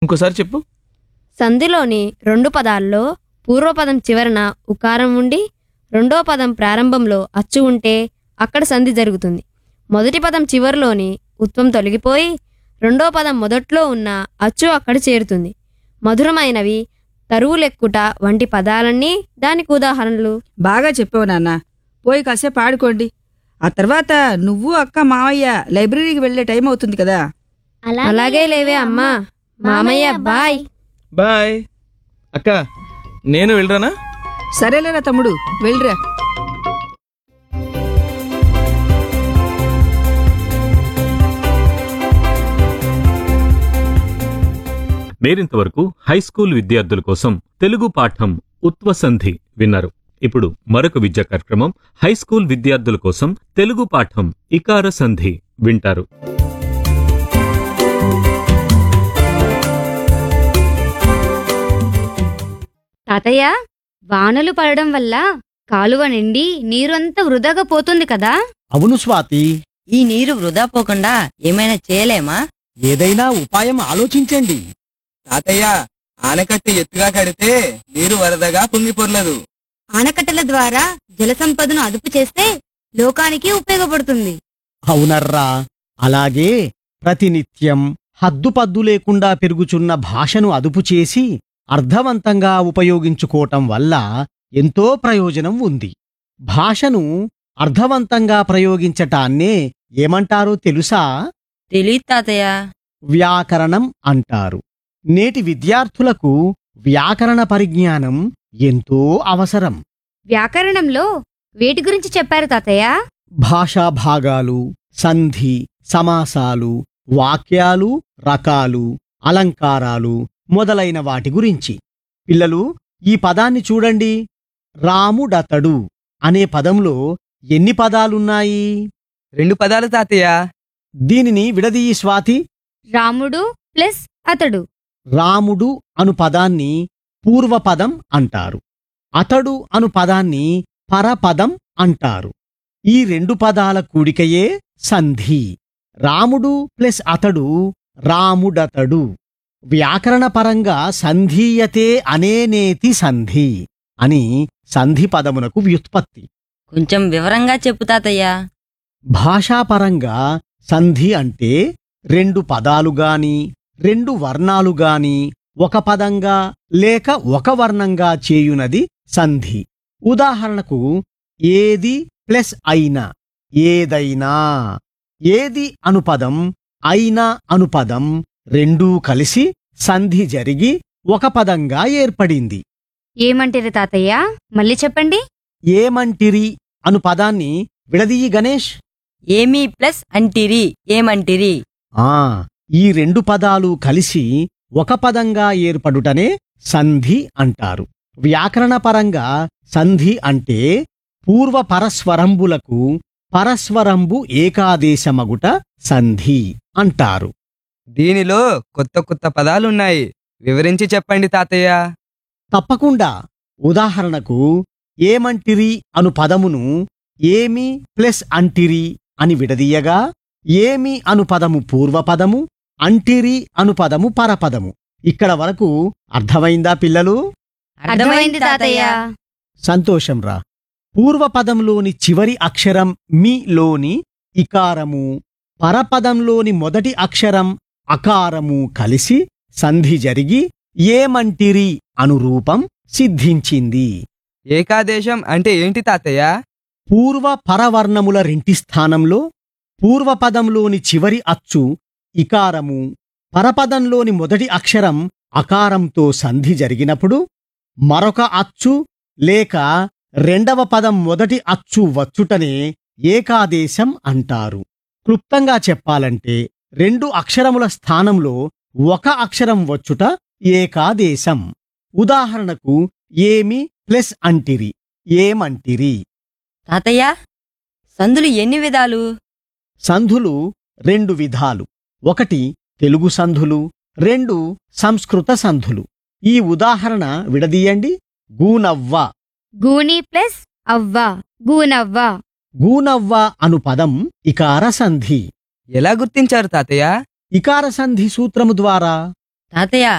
ఇంకోసారి చెప్పు సంధిలోని రెండు పదాల్లో పూర్వపదం చివరన ఉకారం ఉండి రెండో పదం ప్రారంభంలో అచ్చు ఉంటే అక్కడ సంధి జరుగుతుంది మొదటి పదం చివరిలోని ఉత్వం తొలగిపోయి రెండో పదం మొదట్లో ఉన్న అచ్చు అక్కడ చేరుతుంది మధురమైనవి తరువు లెక్కుట వంటి పదాలన్నీ దానికి ఉదాహరణలు బాగా చెప్పావు నాన్న పోయి కాసేపు ఆడుకోండి ఆ తర్వాత నువ్వు అక్క మావయ్య లైబ్రరీకి వెళ్ళే టైం అవుతుంది కదా అలాగే లేవే అమ్మా మామయ్య బాయ్ బాయ్ అక్క నేను వెళ్ళరానా సరేలేరా తమ్ముడు వెళ్ళిరా మీరింతవరకు హైస్కూల్ విద్యార్థుల కోసం తెలుగు పాఠం ఉత్వసంధి విన్నారు ఇప్పుడు మరొక విద్యా కార్యక్రమం హైస్కూల్ విద్యార్థుల కోసం తెలుగు పాఠం ఇకార సంధి వింటారు తాతయ్య వానలు పడడం వల్ల కాలువ నిండి నీరంతా వృధాగా పోతుంది కదా అవును స్వాతి ఈ నీరు వృధా పోకుండా ఏమైనా చేయలేమా ఏదైనా ఉపాయం ఆలోచించండి తాతయ్య ఆనకట్ట ఎత్తుగా కడితే నీరు వరదగా పొంగిపొర్లదు ఆనకట్టల ద్వారా జల సంపదను అదుపు చేస్తే లోకానికి ఉపయోగపడుతుంది అవునర్రా అలాగే ప్రతినిత్యం హద్దుపద్దు లేకుండా పెరుగుచున్న భాషను అదుపు చేసి అర్థవంతంగా ఉపయోగించుకోవటం వల్ల ఎంతో ప్రయోజనం ఉంది భాషను అర్థవంతంగా ప్రయోగించటాన్నే ఏమంటారో తెలుసా తెలియదు తాతయ్య వ్యాకరణం అంటారు నేటి విద్యార్థులకు వ్యాకరణ పరిజ్ఞానం ఎంతో అవసరం వ్యాకరణంలో వేటి గురించి చెప్పారు తాతయ్య భాషా భాగాలు సంధి సమాసాలు వాక్యాలు రకాలు అలంకారాలు మొదలైన వాటి గురించి పిల్లలు ఈ పదాన్ని చూడండి రాముడతడు అనే పదంలో ఎన్ని పదాలున్నాయి రెండు పదాలు తాతయ్య దీనిని విడదీయి స్వాతి రాముడు ప్లస్ అతడు రాముడు అను పదాన్ని పూర్వపదం అంటారు అతడు అను పదాన్ని పరపదం అంటారు ఈ రెండు పదాల కూడికయే సంధి రాముడు ప్లస్ అతడు రాముడతడు వ్యాకరణపరంగా సంధీయతే అనేనేతి సంధి అని సంధి పదమునకు వ్యుత్పత్తి కొంచెం వివరంగా చెప్పు తాతయ్య భాషాపరంగా సంధి అంటే రెండు పదాలుగాని రెండు వర్ణాలుగాని ఒక పదంగా లేక ఒక వర్ణంగా చేయునది సంధి ఉదాహరణకు ఏది ప్లస్ అయినా ఏదైనా ఏది అను పదం అయినా అను పదం రెండూ కలిసి సంధి జరిగి ఒక పదంగా ఏర్పడింది ఏమంటారు తాతయ్య మళ్ళీ చెప్పండి ఏమంటిరి అను పదాన్ని విడదీయి గణేష్ ఏమీ ప్లస్ అంటిరి ఏమంటిరి ఆ ఈ రెండు పదాలు కలిసి ఒక పదంగా ఏర్పడుటనే సంధి అంటారు వ్యాకరణపరంగా సంధి అంటే పూర్వ పరస్వరంబులకు పరస్వరంబు ఏకాదేశమగుట సంధి అంటారు దీనిలో కొత్త కొత్త పదాలున్నాయి వివరించి చెప్పండి తాతయ్య తప్పకుండా ఉదాహరణకు ఏమంటిరి అను పదమును ఏమి ప్లస్ అంటిరి అని విడదీయగా ఏమి అను పదము పూర్వపదము అంటిరి అను పదము పరపదము ఇక్కడ వరకు అర్థమైందా పిల్లలు అర్థమైంది తాతయ్య సంతోషంరా పూర్వపదంలోని చివరి అక్షరం మీ లోని ఇకారము పరపదంలోని మొదటి అక్షరం అకారము కలిసి సంధి జరిగి ఏమంటిరి అను రూపం సిద్ధించింది ఏకాదేశం అంటే ఏంటి తాతయ్య పూర్వ పరవర్ణముల రెంటి స్థానంలో పూర్వపదంలోని చివరి అచ్చు ఇకారము పరపదంలోని మొదటి అక్షరం అకారంతో సంధి జరిగినప్పుడు మరొక అచ్చు లేక రెండవ పదం మొదటి అచ్చు వచ్చుటనే ఏకాదేశం అంటారు క్లుప్తంగా చెప్పాలంటే రెండు అక్షరముల స్థానంలో ఒక అక్షరం వచ్చుట ఏకాదేశం ఉదాహరణకు ఏమి ప్లస్ అంటిరి ఏమంటిరి తాతయ్య సందులు ఎన్ని విధాలు సంధులు రెండు విధాలు ఒకటి తెలుగు సంధులు రెండు సంస్కృత సంధులు ఈ ఉదాహరణ విడదీయండి గూనవ్వ గూని ప్లస్ అవ్వ గూనవ్వ గూనవ్వ అను పదం ఇకార సంధి ఎలా గుర్తించారు తాతయ్య ఇకార సంధి సూత్రము ద్వారా తాతయ్య